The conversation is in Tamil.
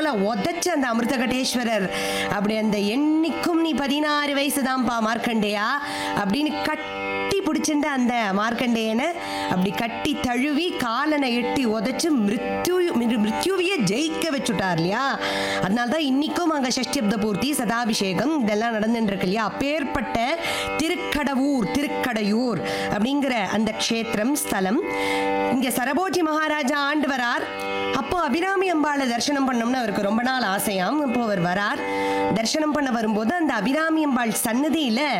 காலால உதைச்ச அந்த அமிர்தகடேஸ்வரர் அப்படி அந்த எண்ணிக்கும் நீ பதினாறு வயசு தான்ப்பா மார்க்கண்டேயா அப்படின்னு கட்டி பிடிச்சிருந்த அந்த மார்க்கண்டேயனை அப்படி கட்டி தழுவி காலனை எட்டி உதைச்சு மிருத்யு மிரு- மிருத்யுவையே ஜெயிக்க வச்சுட்டார் இல்லையா அதனால தான் இன்னைக்கும் அங்கே சஷ்டியப்த பூர்த்தி சதாபிஷேகம் இதெல்லாம் நடந்துட்டு இருக்கு இல்லையா அப்பேற்பட்ட திருக்கடவூர் திருக்கடையூர் அப்படிங்கிற அந்த க்ஷேத்திரம் ஸ்தலம் இங்க சரபோஜி மகாராஜா ஆண்டு வரார் அப்போ அபிராமி அம்பாளை தரிசனம் பண்ணோம்னு அவருக்கு ரொம்ப நாள் ஆசையாம் அப்போ அவர் வரார் தரிசனம் பண்ண வரும்போது அந்த அபிராமி அம்பாள் சன்னதியில